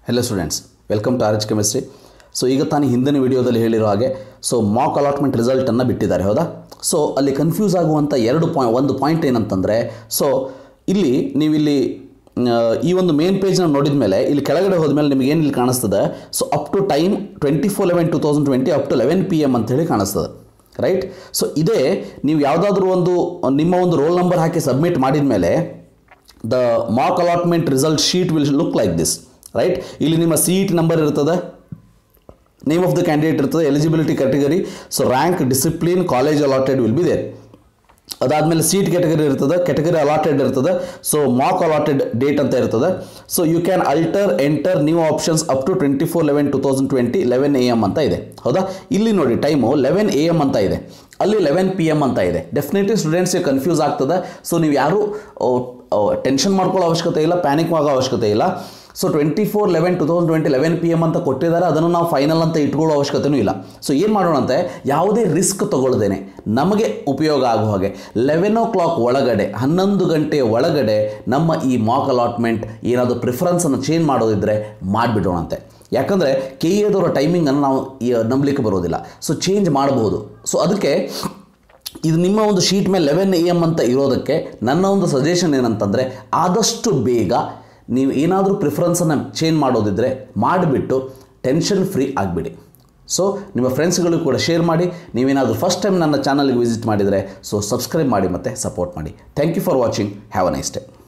hello students welcome to R H chemistry so ಈಗ ತಾನು ಹಿಂದಿನ ವಿಡಿಯೋದಲ್ಲಿ ಹೇಳಿರೋ ಹಾಗೆ ಸೊ ಮಾಕ್ ಅಲಾಟ್ಮೆಂಟ್ ರಿಸಲ್ಟನ್ನು ಬಿಟ್ಟಿದ್ದಾರೆ ಹೌದಾ ಸೊ ಅಲ್ಲಿ ಕನ್ಫ್ಯೂಸ್ ಆಗುವಂಥ ಎರಡು ಪಾಯ್ ಒಂದು ಪಾಯಿಂಟ್ ಏನಂತಂದರೆ ಸೊ ಇಲ್ಲಿ ನೀವಿಲ್ಲಿ ಆ, ಈ ಒಂದು ಮೇನ್ ಪೇಜ್ನ ನೋಡಿದ ಮೇಲೆ ಇಲ್ಲಿ ಕೆಳಗಡೆ ಹೋದ್ಮೇಲೆ ನಿಮಗೆ ಏನು ಇಲ್ಲಿ ಕಾಣಿಸ್ತದೆ so up to time twenty four eleven two thousand twenty up to eleven P M ಅಂತೇಳಿ ಕಾಣಿಸ್ತದೆ ರೈಟ್ ಸೊ ಇದೇ ನೀವು ಯಾವುದಾದ್ರೂ ಒಂದು ನಿಮ್ಮ ಒಂದು ರೋಲ್ ನಂಬರ್ ಹಾಕಿ ಸಬ್ಮಿಟ್ ಮಾಡಿದ ಮೇಲೆ the mark allotment result sheet will look like this right ಇಲ್ಲಿ ನಿಮ್ಮ ಸಿ ಇ ಟಿ ನಂಬರ್ ಇರ್ತದೆ ನೇಮ್ ಆಫ್ ದ ಕ್ಯಾಂಡಿಡೇಟ್ ಇರ್ತದೆ eligibility category so rank discipline college allotted will be there ಅದಾದಮೇಲೆ seat category ಇರ್ತದೆ category allotted ಇರ್ತದೆ so mock allotted date ಅಂತ ಇರ್ತದೆ so you can alter enter new options up to twenty four eleven two thousand twenty eleven A M ಅಂತ ಇದೆ ಹೌದಾ ಇಲ್ಲಿ ನೋಡಿ ಟೈಮು ಲೆವೆನ್ ಎ ಎಮ್ ಅಂತ ಇದೆ ಅಲ್ಲಿ ಲೆವೆನ್ ಪಿ ಎಮ್ ಅಂತ ಇದೆ ಡೆಫಿನೆಟ್ಲಿ ಸ್ಟೂಡೆಂಟ್ಸ್ಗೆ ಕನ್ಫ್ಯೂಸ್ ಆಗ್ತದೆ ಸೊ ನೀವು ಯಾರು ಟೆನ್ಷನ್ ಮಾಡ್ಕೊಳ್ಳೋ ಅವಶ್ಯಕತೆ ಇಲ್ಲ ಪ್ಯಾನಿಕ್ ಆಗೋ ಅವಶ್ಯಕತೆ ಇಲ್ಲ so twenty four eleven two thousand twenty eleven P M ಅಂತ ಕೊಟ್ಟಿದ್ದಾರೆ ಅದನ್ನು ನಾವು ಫೈನಲ್ ಅಂತ ಇಟ್ಕೊಳ್ಳೋ ಅವಶ್ಯಕತೆಯೂ ಇಲ್ಲ ಸೊ ಏನು ಮಾಡೋಣಂತೆ ಯಾವುದೇ ರಿಸ್ಕ್ ತಗೊಳ್ದೇನೆ ನಮಗೆ ಉಪಯೋಗ ಆಗೋ ಹಾಗೆ ಲೆವೆನ್ ಓ ಕ್ಲಾಕ್ ಒಳಗಡೆ ಹನ್ನೊಂದು ಗಂಟೆಯ ಒಳಗಡೆ ನಮ್ಮ ಈ ಮಾಕ್ ಅಲಾಟ್ಮೆಂಟ್ ಏನಾದರೂ ಪ್ರಿಫರೆನ್ಸನ್ನು ಚೇಂಜ್ ಮಾಡೋದಿದ್ದರೆ ಮಾಡಿಬಿಡೋಣಂತೆ ಯಾಕಂದರೆ ಕೆ ಎದವರ ಟೈಮಿಂಗನ್ನು ನಾವು ಈ ನಂಬಲಿಕ್ಕೆ ಬರೋದಿಲ್ಲ ಸೊ ಚೇಂಜ್ ಮಾಡಬಹುದು ಸೊ ಅದಕ್ಕೆ ಇದು ನಿಮ್ಮ ಒಂದು ಶೀಟ್ ಮೇಲೆ ಲೆವೆನ್ ಎ ಎಮ್ ಅಂತ ಇರೋದಕ್ಕೆ ನನ್ನ ಒಂದು ಸಜೆಷನ್ ಏನಂತಂದರೆ ಆದಷ್ಟು ಬೇಗ ನೀವು ಏನಾದರೂ ಪ್ರಿಫರೆನ್ಸನ್ನು ಚೇಂಜ್ ಮಾಡೋದಿದ್ದರೆ ಮಾಡಿಬಿಟ್ಟು ಟೆನ್ಷನ್ ಫ್ರೀ ಆಗಿಬಿಡಿ ಸೊ ನಿಮ್ಮ ಫ್ರೆಂಡ್ಸ್ಗಳಿಗೂ ಕೂಡ ಶೇರ್ ಮಾಡಿ ನೀವೇನಾದರೂ ಫಸ್ಟ್ ಟೈಮ್ ನನ್ನ ಚಾನಲ್ಗೆ ವಿಸಿಟ್ ಮಾಡಿದರೆ ಸೊ ಸಬ್ಸ್ಕ್ರೈಬ್ ಮಾಡಿ ಮತ್ತು ಸಪೋರ್ಟ್ ಮಾಡಿ thank you for watching have a nice day